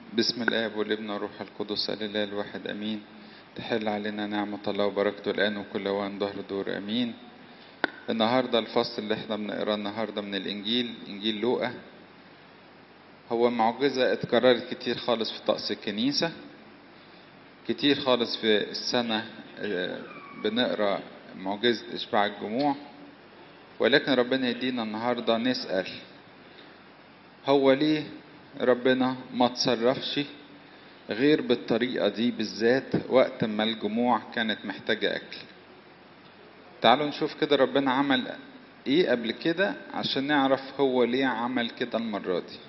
بسم الآب والابن والروح القدس الإله الواحد أمين تحل علينا نعمة الله وبركته الآن وكل وان ظهر دور أمين النهاردة الفصل اللي احنا بنقراه النهاردة من الإنجيل إنجيل لوقا هو معجزة اتكررت كتير خالص في طقس الكنيسة كتير خالص في السنة آه، بنقرا معجزة إشباع الجموع ولكن ربنا يدينا النهاردة نسأل هو ليه ربنا ما تصرفش غير بالطريقة دي بالذات وقت ما الجموع كانت محتاجة أكل تعالوا نشوف كده ربنا عمل ايه قبل كده عشان نعرف هو ليه عمل كده المرة دي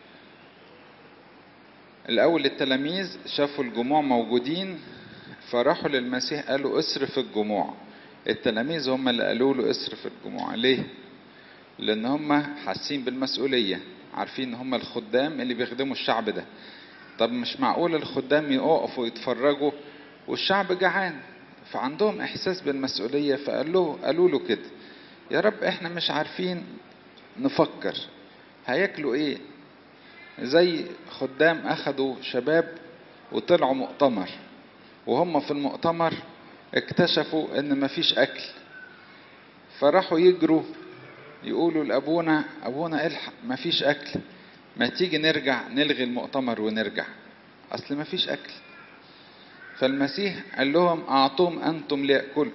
الأول التلاميذ شافوا الجموع موجودين فراحوا للمسيح قالوا اصرف الجموع التلاميذ هم اللي قالوا له اصرف الجموع ليه؟ لأن هم حاسين بالمسؤولية عارفين ان هم الخدام اللي بيخدموا الشعب ده طب مش معقول الخدام يقفوا يتفرجوا والشعب جعان فعندهم احساس بالمسؤوليه فقال له قالوا له كده يا رب احنا مش عارفين نفكر هياكلوا ايه زي خدام اخدوا شباب وطلعوا مؤتمر وهم في المؤتمر اكتشفوا ان مفيش اكل فراحوا يجروا يقولوا لابونا ابونا الحق مفيش اكل ما تيجي نرجع نلغي المؤتمر ونرجع اصل مفيش اكل فالمسيح قال لهم اعطوهم انتم ليأكلوا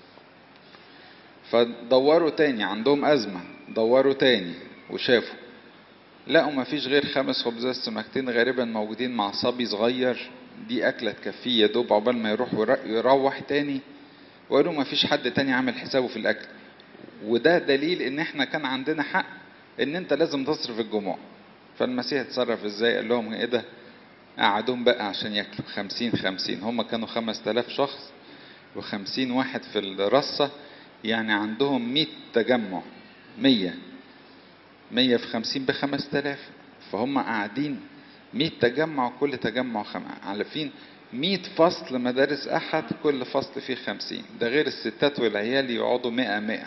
فدوروا تاني عندهم ازمه دوروا تاني وشافوا لقوا مفيش غير خمس خبزات سمكتين غالبا موجودين مع صبي صغير دي اكله تكفيه يا دوب عقبال ما يروح يروح تاني وقالوا مفيش حد تاني عامل حسابه في الاكل وده دليل ان احنا كان عندنا حق ان انت لازم تصرف الجموع فالمسيح اتصرف ازاي قال لهم ايه ده قعدوهم بقى عشان ياكلوا خمسين خمسين هم كانوا خمس تلاف شخص وخمسين واحد في الرصة يعني عندهم مية تجمع مية مية في خمسين بخمس تلاف فهم قاعدين مية تجمع كل تجمع خم... عارفين مية فصل مدارس أحد كل فصل فيه خمسين ده غير الستات والعيال يقعدوا مئة مئة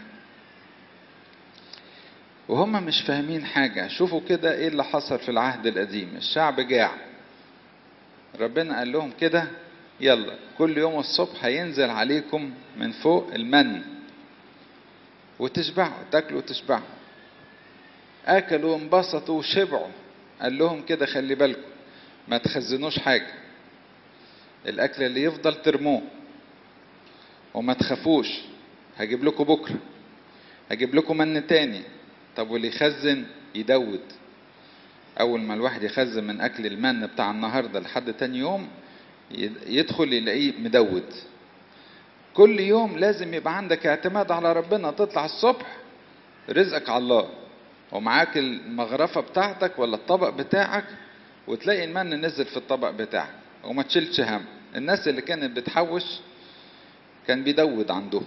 وهم مش فاهمين حاجة شوفوا كده ايه اللي حصل في العهد القديم الشعب جاع ربنا قال لهم كده يلا كل يوم الصبح هينزل عليكم من فوق المن وتشبعوا تاكلوا وتشبعوا اكلوا وانبسطوا وشبعوا قال لهم كده خلي بالكم ما تخزنوش حاجة الاكل اللي يفضل ترموه وما تخافوش هجيب لكم بكرة هجيب لكم من تاني طب واللي يخزن يدود اول ما الواحد يخزن من اكل المن بتاع النهارده لحد تاني يوم يدخل يلاقيه مدود كل يوم لازم يبقى عندك اعتماد على ربنا تطلع الصبح رزقك على الله ومعاك المغرفة بتاعتك ولا الطبق بتاعك وتلاقي المن نزل في الطبق بتاعك وما تشيلش هم الناس اللي كانت بتحوش كان بيدود عندهم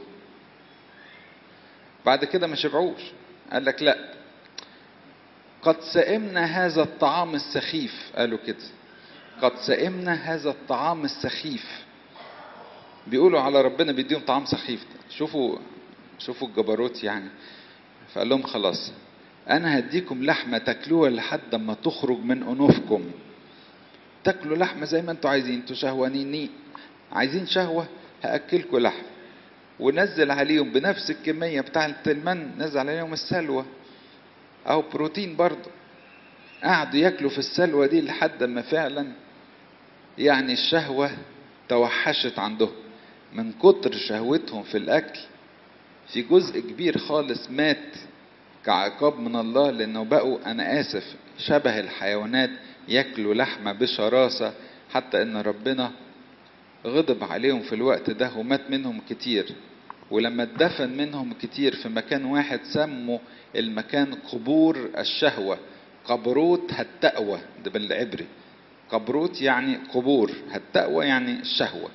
بعد كده ما شبعوش قال لك لا قد سئمنا هذا الطعام السخيف قالوا كده قد سئمنا هذا الطعام السخيف بيقولوا على ربنا بيديهم طعام سخيف شوفوا شوفوا الجبروت يعني فقال لهم خلاص انا هديكم لحمه تاكلوها لحد ما تخرج من انوفكم تاكلوا لحمه زي ما انتوا عايزين انتوا شهوانين عايزين شهوه هاكلكم لحم ونزل عليهم بنفس الكمية بتاعة المن نزل عليهم السلوى أو بروتين برضه قعدوا ياكلوا في السلوى دي لحد ما فعلا يعني الشهوة توحشت عندهم من كتر شهوتهم في الأكل في جزء كبير خالص مات كعقاب من الله لأنه بقوا أنا آسف شبه الحيوانات ياكلوا لحمة بشراسة حتى إن ربنا غضب عليهم في الوقت ده ومات منهم كتير ولما اتدفن منهم كتير في مكان واحد سموا المكان قبور الشهوة قبروت هالتقوى ده بالعبري قبروت يعني قبور هالتقوى يعني الشهوة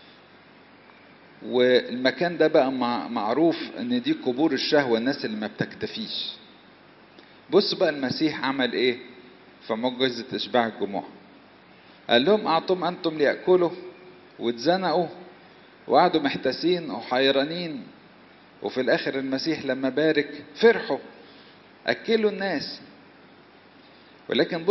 والمكان ده بقى معروف ان دي قبور الشهوة الناس اللي ما بتكتفيش بص بقى المسيح عمل ايه في معجزة اشباع الجموع قال لهم اعطوهم انتم ليأكلوا واتزنقوا وقعدوا محتاسين وحيرانين وفي الاخر المسيح لما بارك فرحوا اكلوا الناس ولكن